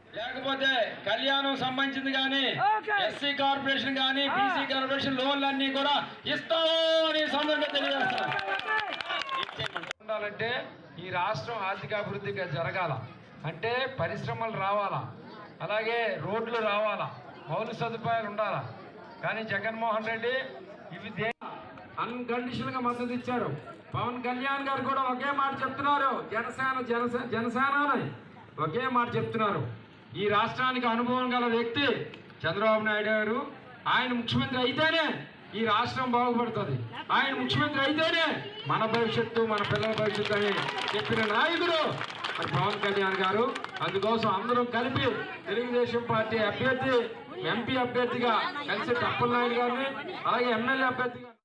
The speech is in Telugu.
లేకపోతే కళ్యాణం సంబంధించింది కానీ Okay. ఎస్సీ కార్పొరేషన్ కానీ బీసీ కార్పొరేషన్ లోన్లన్నీ కూడా ఇస్తామని సందర్భంగా తెలియజేస్తున్నాం ఉండాలంటే ఈ రాష్ట్రం ఆర్థికాభివృద్ధిగా జరగాల అంటే పరిశ్రమలు రావాలా అలాగే రోడ్లు రావాలా మౌలిక సదుపాయాలు ఉండాలా కానీ జగన్మోహన్ రెడ్డి ఇవి దే అన్కండిషనల్ గా మద్దతు ఇచ్చారు పవన్ కళ్యాణ్ గారు కూడా ఒకే మాట చెప్తున్నారు జనసేన జనసేన జనసేన అని ఒకే మాట చెప్తున్నారు ఈ రాష్ట్రానికి అనుభవం గల వ్యక్తి చంద్రబాబు నాయుడు గారు ఆయన ముఖ్యమంత్రి అయితేనే ఈ రాష్ట్రం బాగుపడుతుంది ఆయన ముఖ్యమంత్రి అయితేనే మన భవిష్యత్తు మన పిల్లల భవిష్యత్తు అని చెప్పిన నాయకుడు మరి పవన్ కళ్యాణ్ గారు అందుకోసం అందరం కలిపి తెలుగుదేశం పార్టీ అభ్యర్థి ఎంపీ అభ్యర్థిగా కలిసి టప్పల నాయుడు గారిని అలాగే ఎమ్మెల్యే అభ్యర్థిగా